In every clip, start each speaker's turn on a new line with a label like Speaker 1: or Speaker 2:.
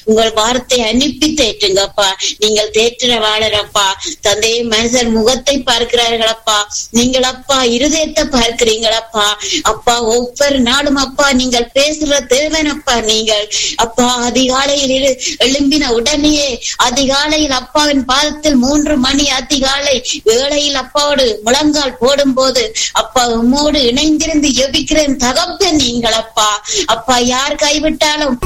Speaker 1: உங்கள் வார்த்தை அனுப்பி தேற்றுங்கப்பா நீங்கள் தேற்றுற வாழறப்பா தந்தையை மனுஷர் முகத்தை பார்க்கிறார்களப்பா நீங்கள் அப்பா இருதயத்தை பார்க்கிறீங்களப்பா அப்பா ஒவ்வொரு நாளும் அப்பா நீங்கள் பேசுற தேவனப்பா நீங்கள் அப்பா அதிகாலையில் எழு- எழும்பின உடனேயே அதிகாலையில் அப்பாவின் பாதத்தில் மூன்று மணி அதிகாலை வேளையில் அப்பாவோடு முழங்கால் போடும் போது அப்பா உம்மோடு இணைந்திருந்து எபிக்கிறேன் தகப்பன் நீங்கள் அப்பா அப்பா யார் கைவிட்டாலும்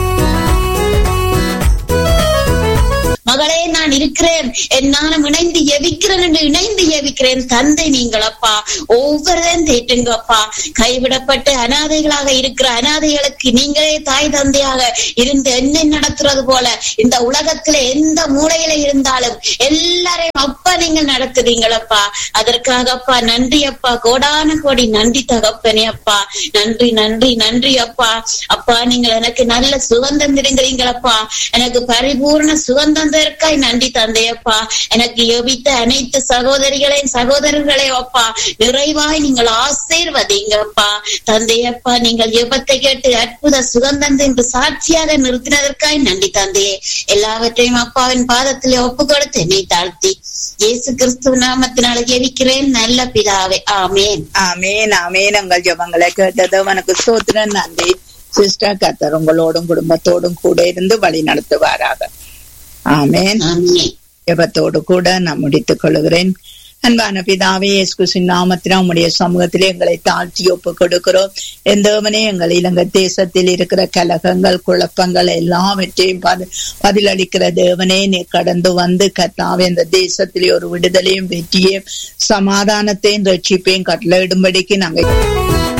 Speaker 1: மகளே நான் இருக்கிறேன் என்னாலும் இணைந்து எவிக்கிறேன் என்று இணைந்து எவிக்கிறேன் தந்தை நீங்கள் அப்பா ஒவ்வொருதையும் தேட்டுங்கப்பா கைவிடப்பட்டு அனாதைகளாக இருக்கிற அனாதைகளுக்கு நீங்களே தாய் தந்தையாக இருந்து என்ன நடத்துறது போல இந்த உலகத்துல எந்த மூலையில இருந்தாலும் எல்லாரையும் அப்பா நீங்கள் நடத்துறீங்களப்பா அதற்காக அப்பா நன்றி அப்பா கோடான கோடி நன்றி தகப்பனே அப்பா நன்றி நன்றி நன்றி அப்பா அப்பா நீங்கள் எனக்கு நல்ல சுகந்தம் தருகிறீங்களப்பா எனக்கு பரிபூர்ண சுகந்தம் தருக்காய் நன்றி தந்தையப்பா எனக்கு யோபித்த அனைத்து சகோதரிகளையும் சகோதரர்களையும் அப்பா நிறைவாய் நீங்கள் ஆசீர்வதிங்கப்பா தந்தையப்பா நீங்கள் யுபத்தை கேட்டு அற்புத சுகந்தம் என்று சாட்சியாக நிறுத்தினதற்காய் நன்றி தந்தையே எல்லாவற்றையும் அப்பாவின் பாதத்திலே ஒப்பு கொடுத்து என்னை தாழ்த்தி இயேசு கிறிஸ்துவ நாமத்தினால ஜெபிக்கிறேன் நல்ல பிதாவே ஆமேன்
Speaker 2: ஆமேன் ஆமேன் உங்கள் ஜெபங்களை கேட்டது உனக்கு சோத்திரன் நன்றி சிஸ்டர் கத்தர் உங்களோடும் குடும்பத்தோடும் கூட இருந்து வழி நடத்துவாராக ஆமேன்
Speaker 1: ஆமேன்
Speaker 2: ஜெபத்தோடு கூட நான் முடித்துக் கொள்கிறேன் அன்பான பிதாவே இயேசுவின் நாமத்தினால் உம்முடைய சமூகத்திலே எங்களை தாழ்த்தி ஒப்பு கொடுக்கிறோம் எந்தவனே எங்கள் இலங்கை தேசத்தில் இருக்கிற கலகங்கள் குழப்பங்கள் எல்லாவற்றையும் பதி- பதிலளிக்கிற தேவனே நீ கடந்து வந்து கத்தாவே இந்த தேசத்திலே ஒரு விடுதலையும் வெற்றியும் சமாதானத்தையும் ரட்சிப்பையும் கட்டளையிடும்படிக்கு நாங்கள்